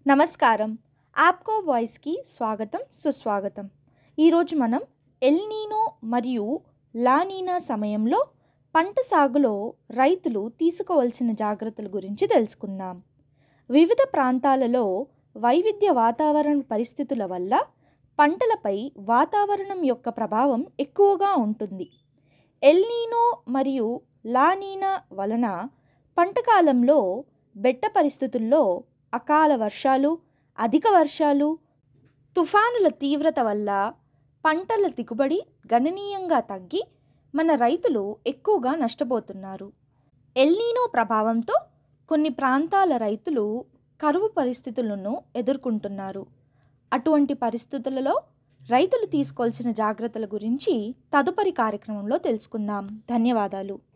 నమస్కారం యాప్కో వాయిస్కి స్వాగతం సుస్వాగతం ఈరోజు మనం ఎల్నీనో మరియు లానీనా సమయంలో పంట సాగులో రైతులు తీసుకోవాల్సిన జాగ్రత్తల గురించి తెలుసుకుందాం వివిధ ప్రాంతాలలో వైవిధ్య వాతావరణ పరిస్థితుల వల్ల పంటలపై వాతావరణం యొక్క ప్రభావం ఎక్కువగా ఉంటుంది ఎల్నీనో మరియు లానీనా వలన పంటకాలంలో బెట్ట పరిస్థితుల్లో అకాల వర్షాలు అధిక వర్షాలు తుఫానుల తీవ్రత వల్ల పంటల దిగుబడి గణనీయంగా తగ్గి మన రైతులు ఎక్కువగా నష్టపోతున్నారు ఎల్నీనో ప్రభావంతో కొన్ని ప్రాంతాల రైతులు కరువు పరిస్థితులను ఎదుర్కొంటున్నారు అటువంటి పరిస్థితులలో రైతులు తీసుకోవాల్సిన జాగ్రత్తల గురించి తదుపరి కార్యక్రమంలో తెలుసుకుందాం ధన్యవాదాలు